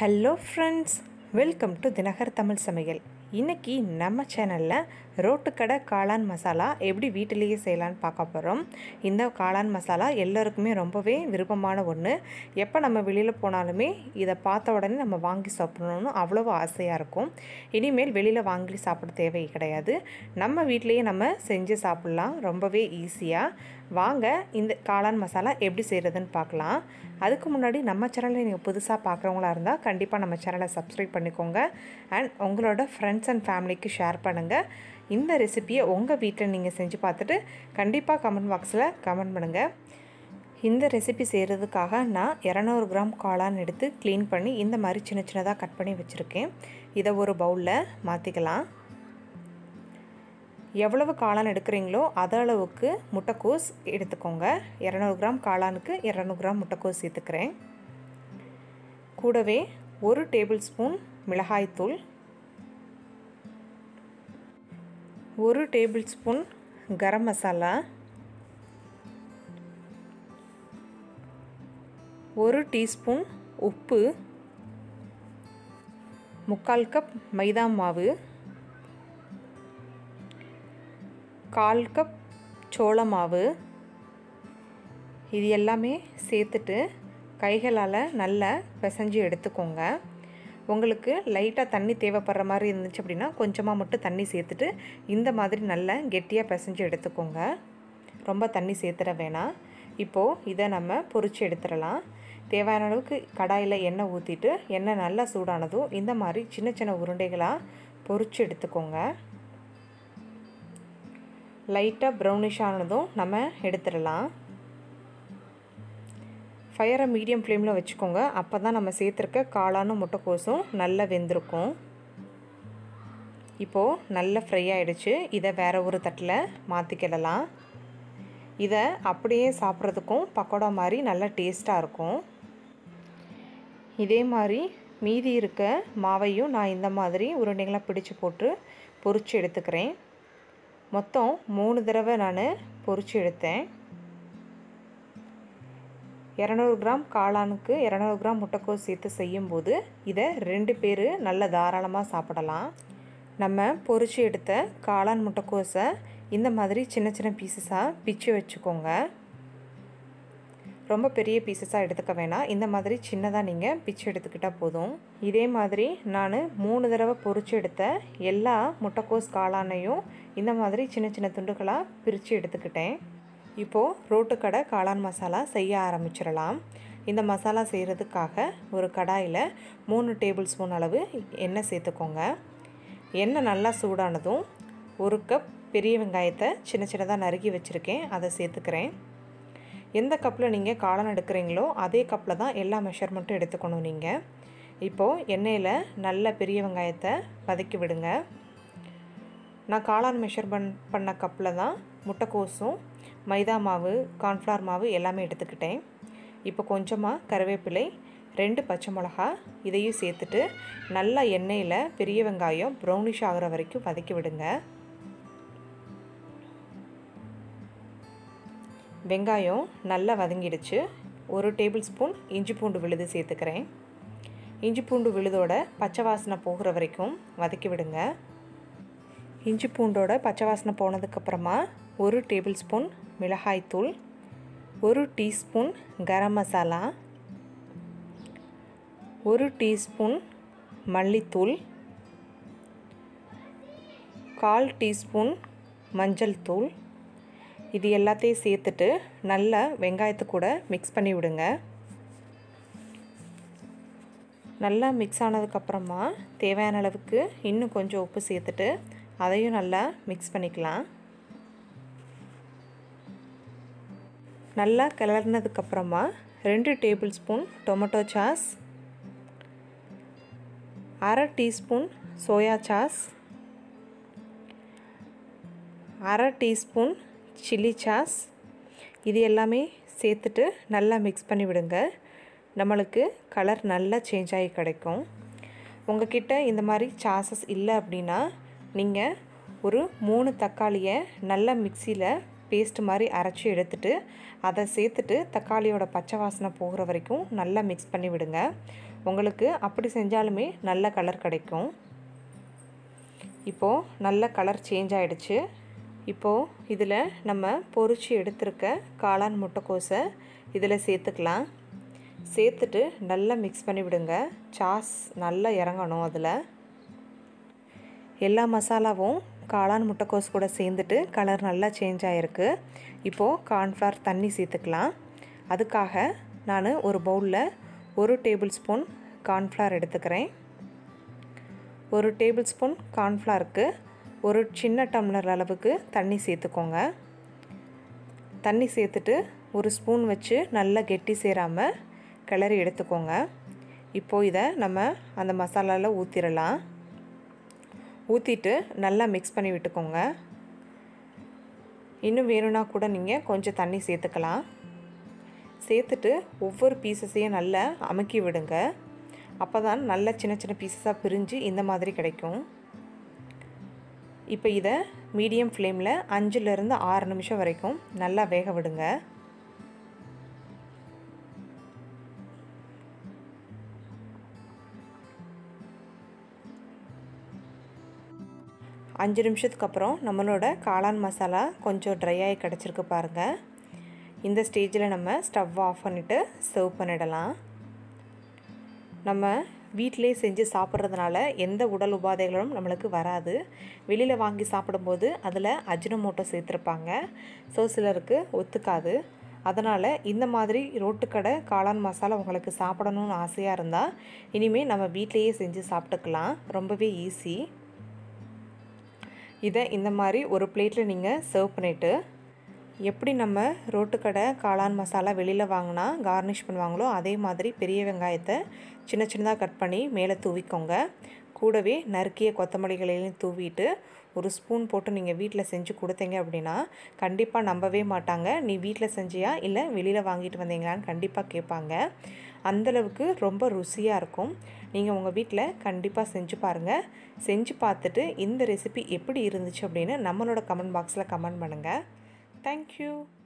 hello friends welcome to Dinakar Tamil சமையல் இன்றைக்கி நம்ம சேனலில் ரோட்டுக்கடை காளான் மசாலா எப்படி வீட்டிலேயே செய்யலான்னு பார்க்க போகிறோம் இந்த காளான் மசாலா எல்லாருக்குமே ரொம்பவே விருப்பமான ஒன்று எப்போ நம்ம வெளியில் போனாலுமே இதை பார்த்த உடனே நம்ம வாங்கி சாப்பிடணும்னு அவ்வளோ ஆசையாக இருக்கும் இனிமேல் வெளியில் வாங்கி சாப்பிட தேவை கிடையாது நம்ம வீட்டிலேயே நம்ம செஞ்சு சாப்பிட்லாம் ரொம்பவே ஈஸியாக வாங்க இந்த காளான் மசாலா எப்படி செய்கிறதுன்னு பார்க்கலாம் அதுக்கு முன்னாடி நம்ம சேனலை நீங்கள் புதுசாக பார்க்குறவங்களா இருந்தால் கண்டிப்பாக நம்ம சேனலை சப்ஸ்கிரைப் பண்ணிக்கோங்க அண்ட் உங்களோட ஃப்ரெண்ட்ஸ் அண்ட் ஃபேமிலிக்கு ஷேர் பண்ணுங்கள் இந்த ரெசிப்பியை உங்கள் வீட்டில் நீங்கள் செஞ்சு பார்த்துட்டு கண்டிப்பாக கமெண்ட் பாக்ஸில் கமெண்ட் பண்ணுங்கள் இந்த ரெசிபி செய்கிறதுக்காக நான் இரநூறு கிராம் காளான் எடுத்து க்ளீன் பண்ணி இந்த மாதிரி சின்ன சின்னதாக கட் பண்ணி வச்சுருக்கேன் இதை ஒரு பவுலில் மாற்றிக்கலாம் எவ்வளவு காளான் எடுக்கிறீங்களோ அது அளவுக்கு முட்டைக்கோஸ் எடுத்துக்கோங்க இரநூறு கிராம் காளானுக்கு இரநூறு கிராம் முட்டைக்கோஸ் சேர்த்துக்கிறேன் கூடவே ஒரு டேபிள் ஸ்பூன் மிளகாய்த்தூள் ஒரு டேபிள் ஸ்பூன் கரம் மசாலா ஒரு டீஸ்பூன் உப்பு முக்கால் கப் மைதா மாவு கால் கப் சோள மாவு இது எல்லாமே சேர்த்துட்டு கைகளால் நல்லா பிசைஞ்சு எடுத்துக்கோங்க உங்களுக்கு லைட்டாக தண்ணி தேவைப்படுற மாதிரி இருந்துச்சு அப்படின்னா கொஞ்சமாக மட்டும் தண்ணி சேர்த்துட்டு இந்த மாதிரி நல்லா கெட்டியாக பிசைஞ்சு எடுத்துக்கோங்க ரொம்ப தண்ணி சேர்த்துட வேணாம் இப்போது இதை நம்ம பொறிச்சு எடுத்துடலாம் தேவையான அளவுக்கு கடாயில் எண்ணெய் ஊற்றிட்டு எண்ணெய் நல்லா சூடானதும் இந்த மாதிரி சின்ன சின்ன உருண்டைகளாக பொறிச்சு எடுத்துக்கோங்க லைட்டாக ப்ரௌனிஷ் ஆனதும் நம்ம எடுத்துடலாம் ஃபயரை மீடியம் ஃப்ளேமில் வச்சுக்கோங்க அப்போ தான் நம்ம சேர்த்துருக்க காளானும் முட்டைக்கோசும் நல்லா வெந்திருக்கும் இப்போது நல்லா ஃப்ரை ஆகிடுச்சு இதை வேறு ஒரு தட்டில் மாற்றிக்கிடலாம் இதை அப்படியே சாப்பிட்றதுக்கும் பக்கோடா மாதிரி நல்லா டேஸ்ட்டாக இருக்கும் இதே மாதிரி மீதி இருக்க மாவையும் நான் இந்த மாதிரி உருண்டைகளாக பிடிச்சு போட்டு பொறிச்சு எடுத்துக்கிறேன் மொத்தம் மூணு தடவை நான் பொறிச்சு எடுத்தேன் இரநூறு கிராம் காளானுக்கு இரநூறு கிராம் முட்டைக்கோஸ் சேர்த்து செய்யும்போது இதை ரெண்டு பேர் நல்ல தாராளமாக சாப்பிடலாம் நம்ம பொறிச்சு எடுத்த காளான் முட்டைக்கோஸை இந்த மாதிரி சின்ன சின்ன பீசஸாக பிச்சு வச்சுக்கோங்க ரொம்ப பெரிய பீசஸாக எடுத்துக்க வேணாம் இந்த மாதிரி சின்னதாக நீங்கள் பிச்சு எடுத்துக்கிட்டால் போதும் இதே மாதிரி நான் மூணு தடவை பொறிச்சு எடுத்த எல்லா முட்டைக்கோஸ் காளானையும் இந்த மாதிரி சின்ன சின்ன துண்டுகளாக பிரித்து எடுத்துக்கிட்டேன் இப்போது ரோட்டுக்கடை காளான் மசாலா செய்ய ஆரம்பிச்சிடலாம் இந்த மசாலா செய்கிறதுக்காக ஒரு கடாயில் மூணு டேபிள் ஸ்பூன் அளவு எண்ணெய் சேர்த்துக்கோங்க எண்ணெய் நல்லா சூடானதும் ஒரு கப் பெரிய வெங்காயத்தை சின்ன சின்னதாக நறுக்கி வச்சுருக்கேன் அதை சேர்த்துக்கிறேன் எந்த கப்பில் நீங்கள் காளான் எடுக்கிறீங்களோ அதே கப்பில் தான் எல்லா மெஷர்மெண்ட்டும் எடுத்துக்கணும் நீங்கள் இப்போது எண்ணெயில் நல்ல பெரிய வெங்காயத்தை வதக்கி விடுங்க நான் காளான் மெஷர்மெண்ட் பண்ண கப்பில் தான் முட்டைக்கோஸும் மைதா மாவு கார்ன்ஃப்ளவர் மாவு எல்லாமே எடுத்துக்கிட்டேன் இப்போ கொஞ்சமாக கருவேப்பிலை ரெண்டு பச்சை மிளகா இதையும் சேர்த்துட்டு நல்லா எண்ணெயில் பெரிய வெங்காயம் ப்ரௌனிஷ் ஆகிற வரைக்கும் வதக்கி விடுங்க வெங்காயம் நல்லா வதங்கிடுச்சு ஒரு டேபிள் ஸ்பூன் இஞ்சி பூண்டு விழுது சேர்த்துக்கிறேன் இஞ்சி பூண்டு விழுதோட பச்சை வாசனை போகிற வரைக்கும் வதக்கி விடுங்க இஞ்சி பூண்டோட பச்சை வாசனை போனதுக்கப்புறமா ஒரு டேபிள் ஸ்பூன் மிளகாய்த்தூள் ஒரு டீஸ்பூன் கரம் மசாலா ஒரு டீஸ்பூன் மல்லித்தூள் கால் டீஸ்பூன் மஞ்சள் தூள் இது எல்லாத்தையும் சேர்த்துட்டு நல்லா வெங்காயத்து கூட மிக்ஸ் பண்ணி விடுங்க நல்லா மிக்ஸ் ஆனதுக்கப்புறமா தேவையான அளவுக்கு இன்னும் கொஞ்சம் உப்பு சேர்த்துட்டு அதையும் நல்லா மிக்ஸ் பண்ணிக்கலாம் நல்லா கிளறினதுக்கப்புறமா ரெண்டு டேபிள் ஸ்பூன் டொமேட்டோ சாஸ் அரை டீஸ்பூன் சோயா சாஸ் அரை டீஸ்பூன் சில்லி சாஸ் இது எல்லாமே சேர்த்துட்டு நல்லா மிக்ஸ் பண்ணி விடுங்க நம்மளுக்கு கலர் நல்லா சேஞ்ச் ஆகி கிடைக்கும் உங்ககிட்ட இந்த மாதிரி சாசஸ் இல்லை அப்படின்னா நீங்கள் ஒரு மூணு தக்காளியை நல்லா மிக்சியில் பேஸ்ட் மாதிரி அரைச்சி எடுத்துட்டு அதை சேர்த்துட்டு தக்காளியோட பச்சை வாசனை போகிற வரைக்கும் நல்லா மிக்ஸ் பண்ணி விடுங்க உங்களுக்கு அப்படி செஞ்சாலுமே நல்ல கலர் கிடைக்கும் இப்போது நல்ல கலர் சேஞ்ச் ஆகிடுச்சு இப்போது இதில் நம்ம பொறிச்சு எடுத்திருக்க காளான் முட்டைக்கோஸை இதில் சேர்த்துக்கலாம் சேர்த்துட்டு நல்லா மிக்ஸ் பண்ணி விடுங்க சாஸ் நல்லா இறங்கணும் அதில் எல்லா மசாலாவும் காளான் முட்டைக்கோஸ் கூட சேர்ந்துட்டு கலர் நல்லா சேஞ்ச் ஆகிருக்கு இப்போது கார்ன்ஃப்ளவர் தண்ணி சேர்த்துக்கலாம் அதுக்காக நான் ஒரு பவுலில் ஒரு டேபிள் ஸ்பூன் கார்ன்ஃப்ளவர் எடுத்துக்கிறேன் ஒரு டேபிள் ஸ்பூன் கார்ன்ஃப்ளவருக்கு ஒரு சின்ன டம்ளர் அளவுக்கு தண்ணி சேர்த்துக்கோங்க தண்ணி சேர்த்துட்டு ஒரு ஸ்பூன் வச்சு நல்லா கெட்டி சேராமல் கிளறி எடுத்துக்கோங்க இப்போது இதை நம்ம அந்த மசாலாவில் ஊற்றிடலாம் ஊற்றிட்டு நல்லா மிக்ஸ் பண்ணி விட்டுக்கோங்க இன்னும் வேணும்னா கூட நீங்கள் கொஞ்சம் தண்ணி சேர்த்துக்கலாம் சேர்த்துட்டு ஒவ்வொரு பீசஸையும் நல்லா அமுக்கி விடுங்க அப்போ தான் நல்ல சின்ன சின்ன பீசஸாக பிரிஞ்சு இந்த மாதிரி கிடைக்கும் இப்போ இதை மீடியம் ஃப்ளேமில் அஞ்சுலேருந்து ஆறு நிமிஷம் வரைக்கும் நல்லா வேக விடுங்க அஞ்சு நிமிஷத்துக்கு அப்புறம் நம்மளோட காளான் மசாலா கொஞ்சம் ட்ரை ஆகி கிடச்சிருக்கு பாருங்கள் இந்த ஸ்டேஜில் நம்ம ஸ்டவ் ஆஃப் பண்ணிவிட்டு சர்வ் பண்ணிடலாம் நம்ம வீட்டிலே செஞ்சு சாப்பிட்றதுனால எந்த உடல் உபாதைகளும் நம்மளுக்கு வராது வெளியில் வாங்கி சாப்பிடும்போது அதில் அஜினமோட்டோ சேர்த்துருப்பாங்க ஸோ சிலருக்கு ஒத்துக்காது அதனால் இந்த மாதிரி ரோட்டுக்கடை காளான் மசாலா உங்களுக்கு சாப்பிடணும்னு ஆசையாக இருந்தால் இனிமேல் நம்ம வீட்டிலையே செஞ்சு சாப்பிட்டுக்கலாம் ரொம்பவே ஈஸி இதை இந்த மாதிரி ஒரு பிளேட்டில் நீங்கள் சர்வ் பண்ணிவிட்டு எப்படி நம்ம ரோட்டுக்கடை காளான் மசாலா வெளியில் வாங்கினா கார்னிஷ் பண்ணுவாங்களோ அதே மாதிரி பெரிய வெங்காயத்தை சின்ன சின்னதாக கட் பண்ணி மேலே தூவிக்கோங்க கூடவே நறுக்கிய கொத்தமல்லிகளையும் தூவிட்டு ஒரு ஸ்பூன் போட்டு நீங்கள் வீட்டில் செஞ்சு கொடுத்தீங்க அப்படின்னா கண்டிப்பாக நம்பவே மாட்டாங்க நீ வீட்டில் செஞ்சியா இல்லை வெளியில் வாங்கிட்டு வந்தீங்களான்னு கண்டிப்பாக கேட்பாங்க அந்தளவுக்கு ரொம்ப ருசியாக இருக்கும் நீங்கள் உங்கள் வீட்டில் கண்டிப்பாக செஞ்சு பாருங்கள் செஞ்சு பார்த்துட்டு இந்த ரெசிபி எப்படி இருந்துச்சு அப்படின்னு நம்மளோட கமெண்ட் பாக்ஸில் கமெண்ட் பண்ணுங்கள் தேங்க்யூ